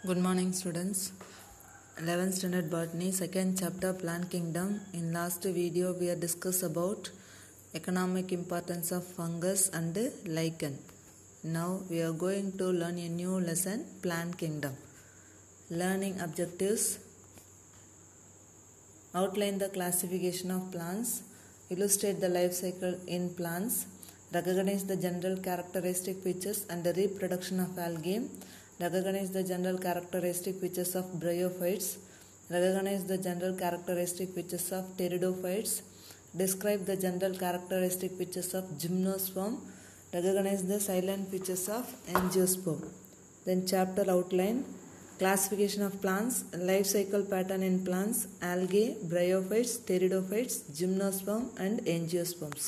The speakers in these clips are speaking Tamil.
Good morning, students. 11th standard botany, second chapter, plant kingdom. In last video, we have discussed about economic importance of fungus and lichen. Now, we are going to learn a new lesson, plant kingdom. Learning objectives outline the classification of plants, illustrate the life cycle in plants, recognize the general characteristic features and the reproduction of algae, recognize the general characteristic features of bryophytes, recognize the general characteristic features of pteridophytes, describe the general characteristic features of gymnosperm, recognize the silent features of angiosperm. Then chapter outline classification of plants, life cycle pattern in plants, algae, bryophytes, pteridophytes, gymnosperm and angiosperms.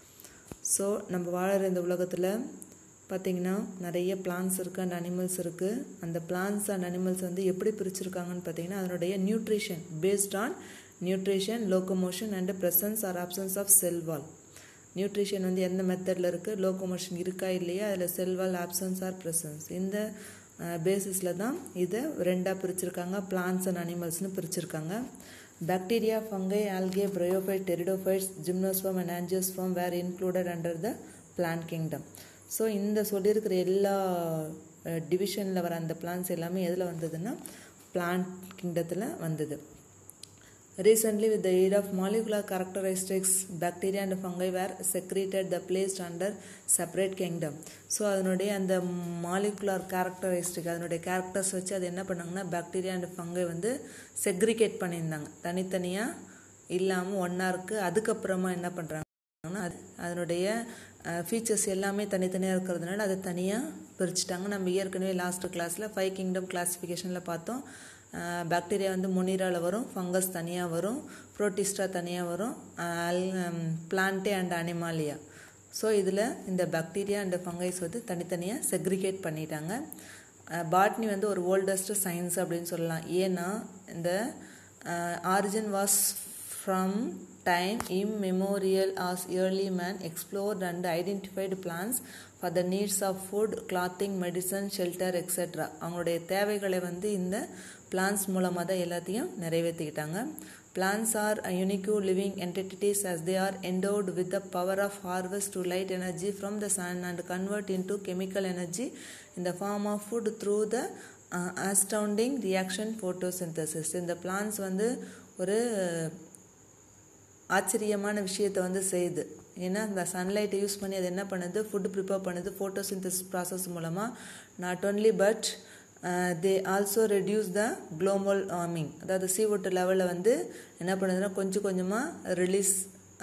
So நம்ம வாழற இந்த உலகத்தில் பார்த்திங்கன்னா நிறைய பிளான்ஸ் இருக்குது அண்ட் அனிமல்ஸ் இருக்குது அந்த பிளான்ஸ் அண்ட் அனிமல்ஸ் வந்து எப்படி பிரிச்சிருக்காங்கன்னு பார்த்தீங்கன்னா அதனுடைய nutrition based on nutrition locomotion and presence or absence of cell wall nutrition வந்து எந்த மெத்தடில் இருக்குது லோக்கோமோஷன் இருக்கா இல்லையா அதில் செல்வால் ஆப்சன்ஸ் ஆர் ப்ரெசன்ஸ் இந்த பேசிஸில் தான் இதை ரெண்டாக பிரிச்சிருக்காங்க பிளான்ஸ் அண்ட் அனிமல்ஸ்னு பிரிச்சிருக்காங்க bacteria fungi algae bryophyte pteridophytes gymnosperm and angiosperm were included under the plant kingdom so இந்த சொல்லியிருக்கிற எல்லா டிவிஷனில் வர அந்த பிளான்ஸ் எல்லாமே எதில் வந்ததுன்னா பிளான்ட் கிங்டத்தில் வந்தது Recently, with the aid of molecular characteristics, bacteria and fungi were secreted the placed under separate kingdom. So அதனுடைய அந்த மாலிகுலார் கேரக்டரிஸ்டிக் அதனுடைய கேரக்டர்ஸ் வச்சு அது என்ன பண்ணாங்கன்னா பாக்டீரியா அண்ட் ஃபங்கை வந்து செக்ரிகேட் பண்ணியிருந்தாங்க தனித்தனியாக இல்லாமல் ஒன்றா இருக்குது அதுக்கப்புறமா என்ன பண்ணுறாங்கன்னா அது அதனுடைய ஃபீச்சர்ஸ் எல்லாமே தனித்தனியாக இருக்கிறதுனால அதை தனியாக பிரிச்சுட்டாங்க நம்ம ஏற்கனவே லாஸ்ட் கிளாஸில் ஃபைவ் கிங்டம் கிளாஸிஃபிகேஷனில் பார்த்தோம் பாக்டீரியா வந்து முனிராவில் வரும் ஃபங்கஸ் தனியாக வரும் ப்ரோட்டிஸ்டா தனியாக வரும் பிளான்டே அண்ட் அனிமாலியா ஸோ இதில் இந்த பாக்டீரியா அண்ட் ஃபங்கைஸ் வந்து தனித்தனியாக செக்ரிகேட் பண்ணிட்டாங்க பாட்னி வந்து ஒரு ஓல்டஸ்ட் சயின்ஸ் அப்படின்னு சொல்லலாம் ஏன்னா இந்த origin was from time immemorial as early man explored and identified plants for the needs of food, clothing, medicine, shelter, etc. அவங்களுடைய தேவைகளை வந்து இந்த பிளான்ஸ் மூலமாக தான் எல்லாத்தையும் நிறைவேற்றிக்கிட்டாங்க plants are unique living entities as they are endowed with the power of harvest to light energy from the sun and convert into chemical energy in the form of food through the uh, astounding reaction photosynthesis இந்த பிளான்ஸ் வந்து ஒரு ஆச்சரியமான விஷயத்தை வந்து செய்யுது ஏன்னா இந்த சன்லைட்டை யூஸ் பண்ணி அது என்ன பண்ணுது ஃபுட் ப்ரிப்பேர் பண்ணுது ஃபோட்டோசிந்தசிஸ் ப்ராசஸ் மூலமாக not only but they also reduce the global warming அதாவது சி ஓட்டு லெவலில் வந்து என்ன பண்ணுதுன்னா கொஞ்சம் கொஞ்சமாக ரிலீஸ்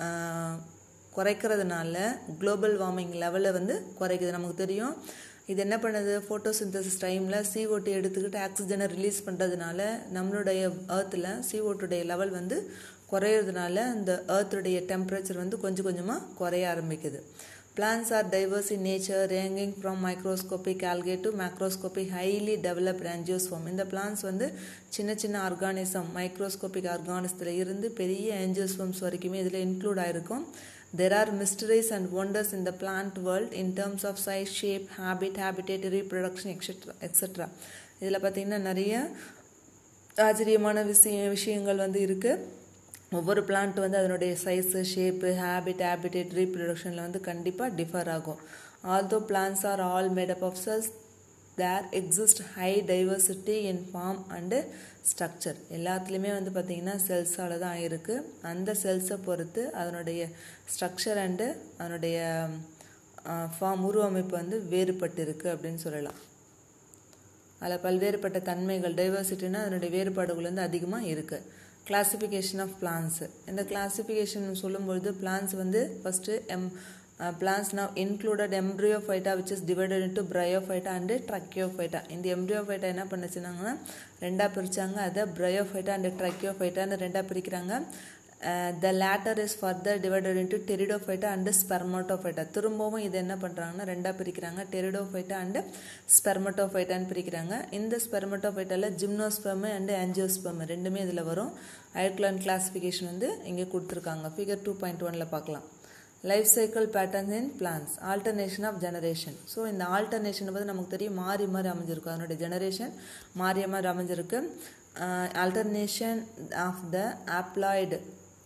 குறைக்கிறதுனால குளோபல் வார்மிங் லெவலை வந்து குறைக்குது நமக்கு தெரியும் இது என்ன பண்ணுது ஃபோட்டோசிந்தசிஸ் டைமில் சி ஓட்டு எடுத்துக்கிட்டு ஆக்சிஜனை ரிலீஸ் பண்ணுறதுனால நம்மளுடைய ஏர்த்தில் சி ஓட்டுடைய லெவல் வந்து குறையிறதுனால இந்த ஏர்த்துடைய டெம்பரேச்சர் வந்து கொஞ்சம் கொஞ்சமாக குறைய ஆரம்பிக்குது plants are diverse in nature ranging from microscopic algae to macroscopic highly develop angiosperm இந்த பிளான்ஸ் வந்து சின்ன சின்ன ஆர்கானிசம் மைக்ரோஸ்கோபிக் ஆர்கானிசத்தில் இருந்து பெரிய ஆன்ஜியோஸ்ஃபார்ம்ஸ் வரைக்குமே இதில் இன்க்ளூட் ஆகிருக்கும் There are mysteries and wonders in the plant world in terms of size, shape, habit, habitat, reproduction, etc. etc. இதில் பார்த்திங்கன்னா நிறைய ஆச்சரியமான விஷய விஷயங்கள் வந்து இருக்குது ஒவ்வொரு பிளான்ட் வந்து அதனுடைய சைஸு ஷேப்பு ஹேபிட் ஹேபிடேட் ரீப்ரொடக்ஷனில் வந்து கண்டிப்பாக டிஃபர் ஆகும் although plants are all made up of cells there exist high diversity in form and structure எல்லாத்துலேயுமே வந்து பார்த்திங்கன்னா செல்ஸால் தான் ஆயிருக்கு அந்த செல்ஸை பொறுத்து அதனுடைய ஸ்ட்ரக்சர் அண்டு அதனுடைய ஃபார்ம் உருவமைப்பு வந்து வேறுபட்டு இருக்குது அப்படின்னு சொல்லலாம் அதில் பல்வேறுபட்ட தன்மைகள் டைவர்சிட்டினா அதனுடைய வேறுபாடுகள் வந்து அதிகமாக இருக்குது கிளாசிஃபிகேஷன் ஆஃப் பிளான்ஸு இந்த கிளாசிஃபிகேஷன் சொல்லும்பொழுது பிளான்ஸ் வந்து first um plants now included embryophyta which is divided into bryophyta and tracheophyta இந்த embryophyta என்ன பண்ணுச்சுனாங்கன்னா ரெண்டாக பிரித்தாங்க அதை bryophyta and tracheophytaன்னு ரெண்டாக பிரிக்கிறாங்க the latter is further divided into pteridophyta and spermatophyta திரும்பவும் இது என்ன பண்ணுறாங்கன்னா ரெண்டாக பிரிக்கிறாங்க டெரிடோஃபைட்டா அண்டு ஸ்பெர்மட்டோஃபைட்டான்னு பிரிக்கிறாங்க இந்த ஸ்பெர்மட்டோஃபைட்டாவில் ஜிம்னோஸ்பெர்ம் அண்டு ஆன்ஜியோஸ்பெர்ம் ரெண்டுமே இதில் வரும் ஐக்லான் கிளாஸிஃபிகேஷன் வந்து இங்கே கொடுத்துருக்காங்க ஃபிகர் டூ பாயிண்ட் ஒனில் பார்க்கலாம் life cycle pattern in plants alternation of generation so இந்த ஆல்டர்னேஷன் பற்றி நமக்கு தெரியும் மாறி மாறி அமைஞ்சிருக்கு அதனுடைய ஜெனரேஷன் மாறிய மாதிரி அமைஞ்சிருக்கு alternation of the haploid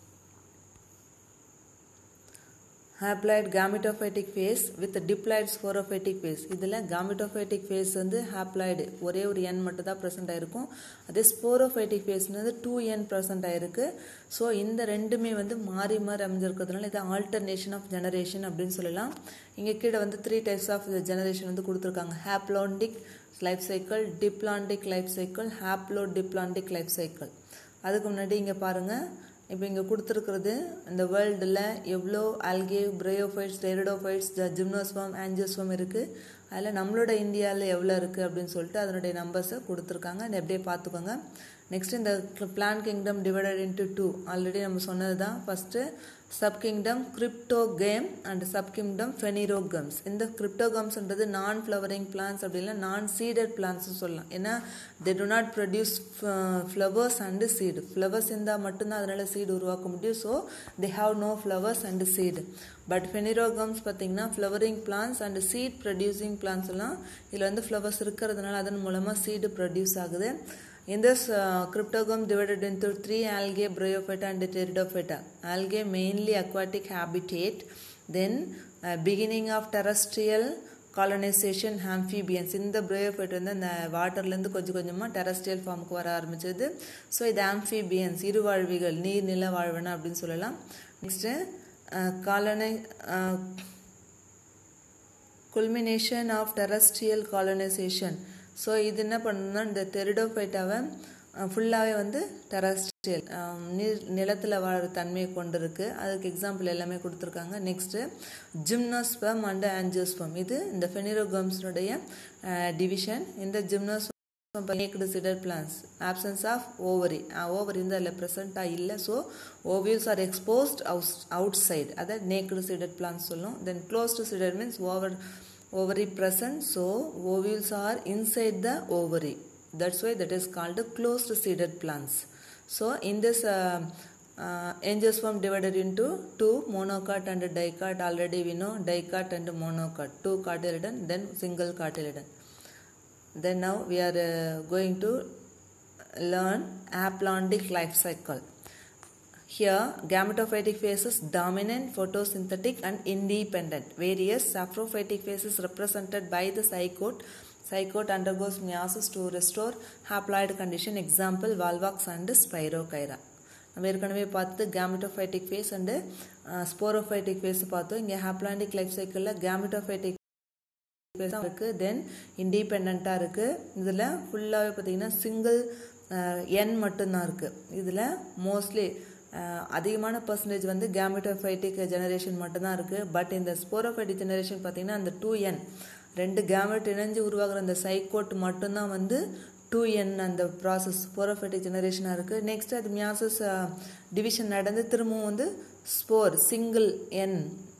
haploid gametophytic phase with diploid sporophytic phase இதில் gametophytic phase வந்து ஹாப்ளாய்டு ஒரே ஒரு என் மட்டும் தான் ப்ரெசென்ட் ஆயிருக்கும் அதே ஸ்போரோஃபைட்டிக் ஃபேஸ்னது டூ என் ப்ரெசென்ட் ஆயிருக்கு ஸோ இந்த ரெண்டுமே வந்து மாறி மாறி அமைஞ்சிருக்கிறதுனால இது ஆல்டர்னேஷன் ஆஃப் ஜெனரேஷன் அப்படின்னு சொல்லலாம் இங்கே கீழே வந்து த்ரீ டைப்ஸ் ஆஃப் ஜெனரேஷன் வந்து கொடுத்துருக்காங்க haplontic life cycle diplontic life cycle haplodiplontic life cycle அதுக்கு முன்னாடி இங்கே பாருங்கள் இப்போ இங்கே கொடுத்துருக்கிறது இந்த வேர்ல்டில் எவ்வளோ algae bryophytes pteridophytes gymnosperm angiosperm இருக்குது அதில் நம்மளோட இந்தியாவில் எவ்வளோ இருக்குது அப்படின்னு சொல்லிட்டு அதனுடைய நம்பர்ஸை கொடுத்துருக்காங்க அதை எப்படியே பார்த்துக்கோங்க நெக்ஸ்ட் இந்த plant kingdom divided into two already நம்ம சொன்னது தான் first sub kingdom cryptogam and sub kingdom phanerogams இந்த கிரிப்டோகம்ஸ்ன்றது நான் ஃப்ளவரிங் பிளான்ஸ் அப்படி இல்லை நான் சீடட் பிளான்ஸ் சொல்லலாம் ஏன்னா they do not produce flowers and seed flowers இருந்தால் மட்டும்தான் அதனால் சீடு உருவாக்க முடியும் so they have no flowers and seed but phanerogams பார்த்தீங்கன்னா flowering plants and seed producing plants எல்லாம் இதில் வந்து ஃப்ளவர்ஸ் இருக்கிறதுனால அதன் மூலமாக சீடு ப்ரொடியூஸ் ஆகுது In this uh, cryptogam divided into three algae, bryophyta and pteridophyta. Algae mainly aquatic habitat. Then uh, beginning of terrestrial colonisation amphibians இந்த பிரயோஃபைட் வந்து அந்த வாட்டர்லேருந்து கொஞ்சம் கொஞ்சமாக டெரஸ்ட்ரியல் ஃபார்முக்கு வர ஆரம்பிச்சது ஸோ இது ஆம்ஃபிபியன்ஸ் இருவாழ்விகள் நீர் நில வாழ்வன அப்படின்னு சொல்லலாம் நெக்ஸ்ட்டு காலனை culmination of terrestrial colonisation so இது என்ன பண்ணணும்னா இந்த டெரிடோஃபைட்டாவை ஃபுல்லாகவே வந்து டெரஸ்ட்ரியல் நீர் நிலத்தில் வாழற தன்மையை கொண்டு இருக்கு அதுக்கு எக்ஸாம்பிள் எல்லாமே கொடுத்துருக்காங்க நெக்ஸ்ட்டு ஜிம்னோஸ்பம் அண்ட் ஆன்ஜியோஸ்பம் இது இந்த ஃபெனிரோகம்ஸுடைய டிவிஷன் இந்த gymnosperm naked seeded plants absence of ovary ovary வந்து அதில் ப்ரெசண்ட்டாக இல்லை so ovules are exposed out outside அதை நேக்டு சிடர் பிளான்ஸ் சொல்லும் then closed seeded means over ovary present so ovules are inside the ovary that's why that is called a closed seeded plants so in this uh, uh, angiosperm divided into two monocot and dicot already we know dicot and monocot two cotyledon then single cotyledon then now we are uh, going to learn aplondic life cycle here, gametophytic phase is dominant, photosynthetic and independent. Various saprophytic phases represented by the zygote. Zygote undergoes meiosis to restore haploid condition. Example, Volvox and Spirogyra. நம்ம ஏற்கனவே பார்த்து gametophytic phase and sporophytic phase பார்த்தோம் இங்கே ஹாப்லாண்டிக் லைஃப் சைக்கிளில் கேமிட்டோஃபைட்டிக் ஃபேஸ் இருக்குது தென் இண்டிபெண்ட்டாக இருக்குது இதில் ஃபுல்லாகவே பார்த்தீங்கன்னா சிங்கிள் என் மட்டும்தான் இருக்குது இதில் மோஸ்ட்லி அதிகமான பர்சன்டேஜ் வந்து கேமிட்டோஃபைட்டிக் ஜெனரேஷன் மட்டும்தான் இருக்குது பட் இந்த ஸ்போரோஃபைட்டிக் ஜெனரேஷன் பார்த்திங்கன்னா அந்த டூ என் ரெண்டு கேமெட் இணைஞ்சு உருவாகிற அந்த சைக்கோட் மட்டும்தான் வந்து டூ என் அந்த ப்ராசஸ் ஸ்போரோஃபைட்டிக் ஜெனரேஷனாக இருக்குது நெக்ஸ்ட் அது மியாசஸ் டிவிஷன் நடந்து திரும்பவும் வந்து spore single n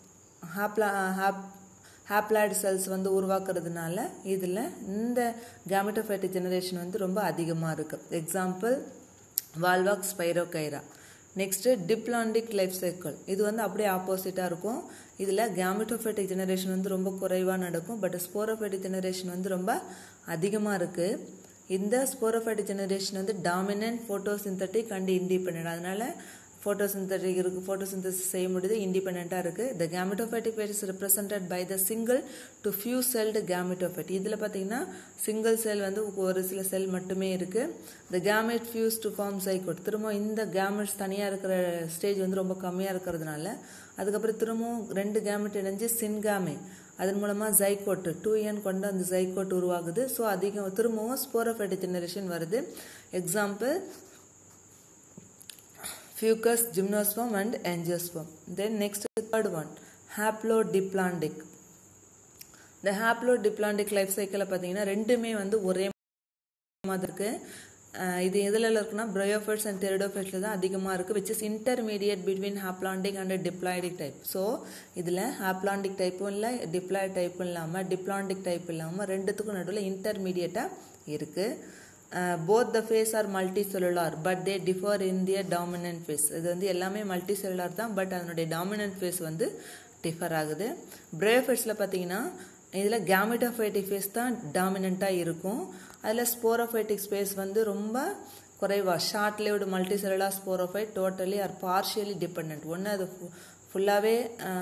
haplo hap haploid cells வந்து உருவாக்குறதுனால இதில் இந்த கேமெட்டோஃபைட்டிக் ஜெனரேஷன் வந்து ரொம்ப அதிகமாக இருக்குது example Volvox Spirogyra next diplontic life cycle இது வந்து அப்படியே ஆப்போசிட்டாக இருக்கும் இதில் கேமிட்டோஃபைட்டிக் ஜெனரேஷன் வந்து ரொம்ப குறைவாக நடக்கும் பட் ஸ்போரோஃபைட்டிக் ஜெனரேஷன் வந்து ரொம்ப அதிகமாக இருக்குது இந்த ஸ்போரோஃபைட்டிக் ஜெனரேஷன் வந்து டாமினன்ட் ஃபோட்டோசிந்தட்டிக் அண்ட் இண்டிபெண்ட் அதனால் ஃபோட்டோசிந்தட்டிக் இருக்குது ஃபோட்டோசிந்தசிஸ் செய்ய முடியுது இண்டிபெண்ட்டாக இருக்குது the gametophytic phase is represented by the single to few celled gametophyte இதில் பார்த்தீங்கன்னா சிங்கிள் செல் வந்து ஒரு சில செல் மட்டுமே இருக்குது the gamete fuse to form zygote திரும்ப இந்த கேமெட்ஸ் தனியாக இருக்கிற ஸ்டேஜ் வந்து ரொம்ப கம்மியாக இருக்கிறதுனால அதுக்கப்புறம் திரும்பவும் ரெண்டு கேமெட் இணைஞ்சு சின்காமே அதன் மூலமாக ஜைகோட் டூ என் கொண்டு அந்த ஜைகோட் உருவாகுது ஸோ அதிகம் திரும்பவும் ஸ்போரோஃபைட்டிக் ஜெனரேஷன் வருது example fucus gymnosperm and angiosperm then next third one haplodiplandic இந்த haplodiplandic லைஃப் சைக்கிளை பார்த்தீங்கன்னா ரெண்டுமே வந்து ஒரே மாதிரி இருக்கு இது எதில் இருக்குன்னா பிரயோஃபைட்ஸ் அண்ட் டெரிடோஃபைட்ஸில் தான் அதிகமாக இருக்குது which is intermediate between haplontic and diplontic type so இதில் ஹாப்லாண்டிக் டைப்பும் இல்லை டிப்ளாய்ட் டைப்பும் இல்லாமல் டிப்ளாண்டிக் டைப் இல்லாமல் ரெண்டுத்துக்கும் நடுவில் இன்டர்மீடியட்டாக இருக்குது both the phase are multicellular but they differ in their dominant phase இது வந்து எல்லாமே மல்டி செல்லுலார் தான் பட் அதனுடைய டாமினன்ட் ஃபேஸ் வந்து டிஃபர் ஆகுது பிரேஃபைட்ஸில் பார்த்தீங்கன்னா இதில் கேமிட்டோஃபைட்டிக் ஃபேஸ் தான் டாமினண்ட்டாக இருக்கும் அதில் ஸ்போரோஃபைட்டிக் ஸ்பேஸ் வந்து ரொம்ப குறைவாக short lived multicellular sporophyte totally or partially depend ஒன்று அது ஃபுல்லாகவே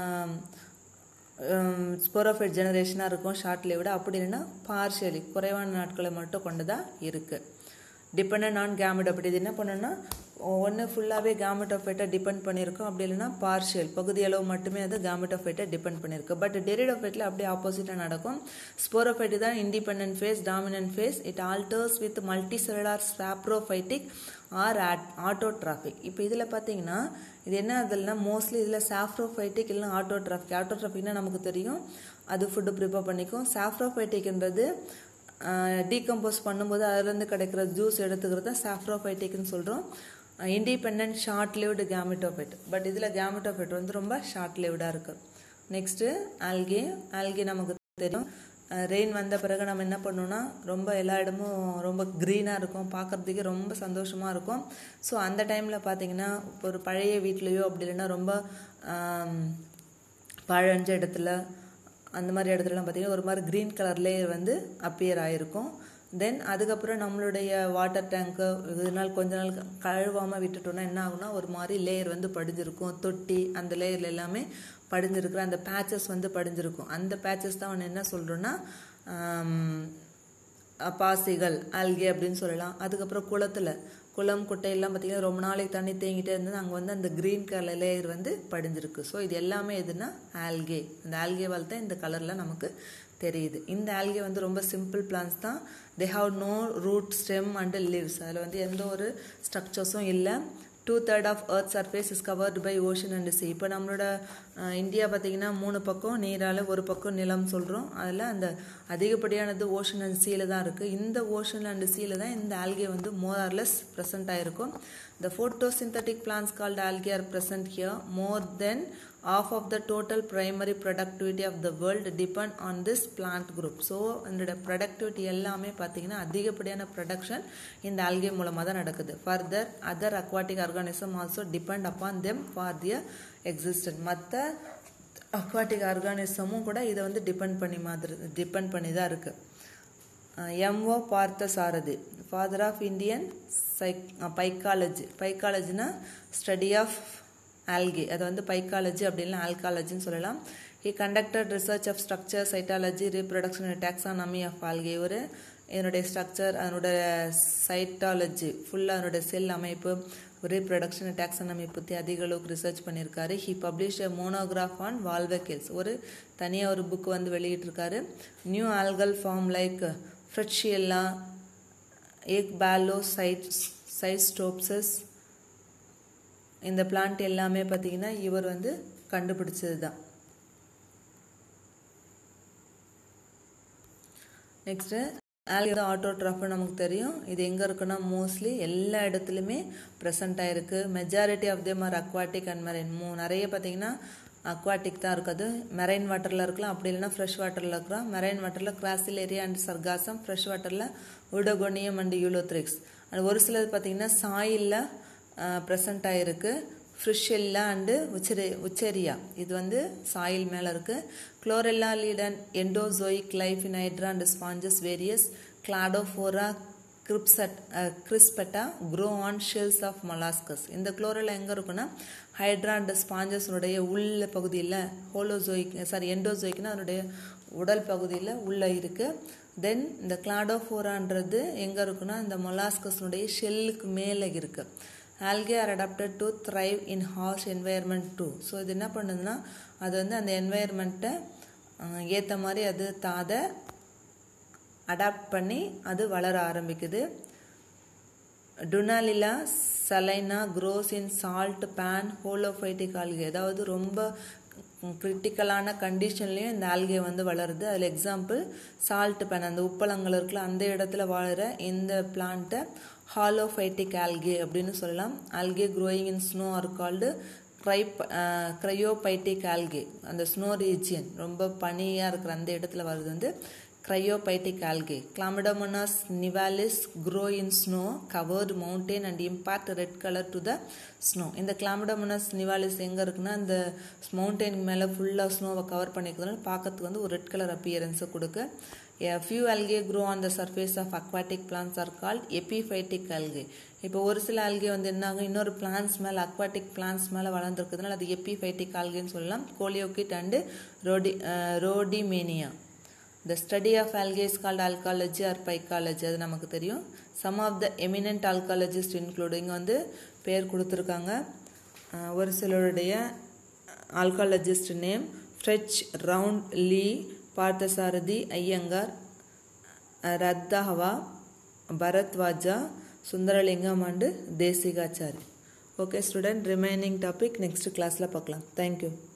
ஸ்போரோஃபைட் ஜெனரேஷனாக இருக்கும் ஷார்ட் லிவ்டு அப்படி இல்லைன்னா பார்ஷியலி குறைவான நாட்களை மட்டும் கொண்டதாக இருக்குது டிபெண்ட் ஆன் கேமெட் அப்படி இது என்ன பண்ணணும்னா ஒன்று ஃபுல்லாகவே கேமெட்டோஃபைட்டை டிபெண்ட் பண்ணியிருக்கோம் அப்படி இல்லைன்னா பார்ஷியல் பகுதி அளவு மட்டுமே அது கேமெட்டோஃபைட்டை டிபெண்ட் பண்ணியிருக்கு பட் டெரிடோஃபைட்டில் அப்படியே ஆப்போசிட்டாக நடக்கும் ஸ்போரோஃபைட் தான் independent phase dominant phase it alters with multicellular saprophytic or autotrophic இப்போ இதில் பார்த்தீங்கன்னா இது என்ன அதில்னா மோஸ்ட்லி இதில் சாஃப்ரோஃபைட்டிக் இல்லைனா ஆட்டோட்ராஃபிக் ஆட்டோட்ராஃபிக்னா நமக்கு தெரியும் அது ஃபுட்டு ப்ரிப்பேர் பண்ணிக்கும் சாஃப்ரோஃபைட்டிக்ன்றது டீகம்போஸ் பண்ணும்போது அதுலேருந்து கிடைக்கிற ஜூஸ் எடுத்துக்கிறது தான் சாஃப்ரோஃபைட்டிக்னு சொல்கிறோம் independent short lived gametophyte but இதில் கேமிட்டோஃபைட் வந்து ரொம்ப ஷார்ட் லிவ்டாக இருக்குது நெக்ஸ்ட்டு ஆல்கே ஆல்கே நமக்கு தெரியும் ரெயின் வந்த பிறகு நம்ம என்ன பண்ணோம்னா ரொம்ப எல்லா இடமும் ரொம்ப க்ரீனாக இருக்கும் பார்க்குறதுக்கே ரொம்ப சந்தோஷமாக இருக்கும் ஸோ அந்த டைமில் பார்த்தீங்கன்னா ஒரு பழைய வீட்லேயோ அப்படி இல்லைன்னா ரொம்ப பழஞ்ச இடத்துல அந்த மாதிரி இடத்துலலாம் பார்த்தீங்கன்னா ஒரு மாதிரி க்ரீன் கலர் லேயர் வந்து அப்பியர் ஆகிருக்கும் தென் அதுக்கப்புறம் நம்மளுடைய வாட்டர் டேங்க்கு இது நாள் கொஞ்ச நாள் கழுவாமல் விட்டுட்டோம்னா என்ன ஆகும்னா ஒரு மாதிரி லேயர் வந்து படிஞ்சிருக்கும் தொட்டி அந்த லேயரில் எல்லாமே படிஞ்சிருக்கிற அந்த பேச்சஸ் வந்து படிஞ்சிருக்கும் அந்த பேச்சஸ் தான் ஒன்று என்ன சொல்கிறோன்னா பாசிகள் ஆல்கே அப்படின்னு சொல்லலாம் அதுக்கப்புறம் குளத்தில் குளம் குட்டையெல்லாம் பார்த்திங்கன்னா ரொம்ப நாளைக்கு தண்ணி தேங்கிட்டே இருந்தது அங்கே வந்து அந்த க்ரீன் கலர் லேயர் வந்து படிஞ்சிருக்கு ஸோ இது எல்லாமே எதுனா ஆல்கே அந்த ஆல்கேவால் தான் இந்த கலரில் நமக்கு தெரியுது இந்த ஆல்கே வந்து ரொம்ப சிம்பிள் பிளான்ஸ் தான் they have no root stem and leaves அதில் வந்து எந்த ஒரு ஸ்ட்ரக்சர்ஸும் இல்லை two third of earth surface is covered by ocean and sea இப்போ நம்மளோட இந்தியா பார்த்திங்கன்னா மூணு பக்கம் நீரால் ஒரு பக்கம் நிலம் சொல்கிறோம் அதில் அந்த அதிகப்படியானது ஓஷன் அண்ட் சீல தான் இருக்குது இந்த ஓஷன் அண்ட் சீல தான் இந்த ஆல்கே வந்து மோர் ஆர்லெஸ் ப்ரெசென்ட் ஆகிருக்கும் the photosynthetic plants called algae are present here more than half of the total primary productivity of the world depend on this plant group so அதோட ப்ரொடக்டிவிட்டி எல்லாமே பார்த்தீங்கன்னா அதிகப்படியான ப்ரொடக்ஷன் இந்த ஆல்கே மூலமாக தான் நடக்குது further other aquatic organism also depend upon them for their existence மற்ற அக்வாட்டிக் ஆர்கானிசமும் கூட இதை வந்து டிபெண்ட் பண்ணி மாதிரி டிபெண்ட் பண்ணி தான் இருக்குது M O Parthasarathy father of Indian psych phycology பைக்காலஜினா ஸ்டடி ஆஃப் ஆல்கே அதை வந்து பைக்காலஜி அப்படின்னா ஆல்காலஜின்னு சொல்லலாம் he conducted research of structure cytology reproduction taxonomy of algae ஒரு இதனுடைய ஸ்ட்ரக்சர் அதனுடைய சைட்டாலஜி ஃபுல்லாக அதனுடைய செல் அமைப்பு ரீப்ரொடக்ஷன் டாக்ஸானமி பற்றி அதிக அளவுக்கு ரிசர்ச் பண்ணியிருக்காரு he publish a monograph on Volvocales ஒரு தனியாக ஒரு புக் வந்து வெளியிட்டிருக்காரு new algal form like Fritschiella Ecballocystis சைஸ்டோப்சஸ் இந்த பிளான்ட் எல்லாமே பார்த்தீங்கன்னா இவர் வந்து கண்டுபிடிச்சது தான் நெக்ஸ்ட்டு ஆல்கே ஆட்டோட்ராஃபு நமக்கு தெரியும் இது எங்கே இருக்குன்னா மோஸ்ட்லி எல்லா இடத்துலையுமே ப்ரெசண்ட் ஆகிருக்கு majority of them are aquatic and marine மூ நிறைய பார்த்தீங்கன்னா அக்வாட்டிக் தான் இருக்குது மெரைன் வாட்டரில் இருக்கலாம் அப்படி இல்லைன்னா ஃப்ரெஷ் வாட்டரில் இருக்கலாம் மெரைன் வாட்டரில் கிராசிலேரியா அண்ட் சர்காசம் ஃப்ரெஷ் வாட்டரில் உடகோனியம் அண்ட் யூலோத்ரிக்ஸ் அண்ட் ஒரு சிலது பார்த்தீங்கன்னா சாயிலில் ப்ரெசண்ட் ஆகிருக்கு ஃப்ரிஷெல்லா அண்டு உச்சரி உச்சரியா இது வந்து சாயில் மேலே இருக்குது Chlorella lead an endozoic life in Hydra and sponges various Cladophora கிரிப்சட் crispata grow on shells of molluscs இந்த குளோரெல்லா எங்கே இருக்குன்னா ஹைட்ரா அண்ட் ஸ்பாஞ்சஸுடைய உள்ள பகுதியில் ஹோலோசோயிக் சாரி எண்டோசோயிக்னா அதனுடைய உடல் பகுதியில் உள்ளே இருக்குது தென் இந்த கிளாடோஃபோரான்றது எங்கே இருக்குன்னா இந்த மொலாஸ்கஸ்னுடைய ஷெல்லுக்கு மேலே இருக்குது algae are adapted to thrive in harsh environment too so இது என்ன பண்ணுதுன்னா அது வந்து அந்த என்வாயர்மெண்ட்டை ஏற்ற மாதிரி அது அதை அடாப்ட் பண்ணி அது வளர ஆரம்பிக்குது Dunaliella salina grows in salt pan halophytic algae அதாவது ரொம்ப கிரிட்டிக்கலான கண்டிஷன்லேயும் இந்த ஆல்கே வந்து வளருது அதில் எக்ஸாம்பிள் சால்ட் பேன் அந்த உப்பளங்கள் இருக்குல்ல அந்த இடத்துல வாழற இந்த பிளான்ட்டை ஹாலோஃபைட்டிக் ஆல்கே அப்படின்னு சொல்லலாம் algae growing in snow are called cry cryophytic algae அந்த ஸ்னோ ரீஜியன் ரொம்ப பனியாக இருக்கிற அந்த இடத்துல வருது வந்து cryophytic algae. Chlamydomonas nivalis grow in snow covered mountain and impart red color to the snow. இந்த Chlamydomonas nivalis எங்கே இருக்குன்னா இந்த மவுண்டெயினுக்கு மேலே ஃபுல்லாக ஸ்னோவை கவர் பண்ணிக்கிறதுனால பார்க்கறதுக்கு வந்து ஒரு ரெட் கலர் அப்பியரன்ஸை கொடுக்க A few algae grow on the surface of aquatic plants are called epiphytic algae. இப்போ ஒரு சில algae வந்து என்ன ஆகும் இன்னொரு பிளான்ஸ் மேலே aquatic plants மேலே வளர்ந்துருக்கிறதுனால அது epiphytic algaeன்னு சொல்லலாம் கோலியோகிட் அண்டு ரோடி Rhodymenia The study of algae is called alcology or phycology அது நமக்கு தெரியும் some of the eminent alcologists include இங்கே வந்து பேர் கொடுத்துருக்காங்க அஹ் ஒரு சிலருடைய algologist name Fritsch Round Lee Parthasarathy Iyengar Randhawa Bharadwaja Sundaralingam and Desikachary okay student remaining topic next கிளாஸில் பார்க்கலாம் தேங்க்யூ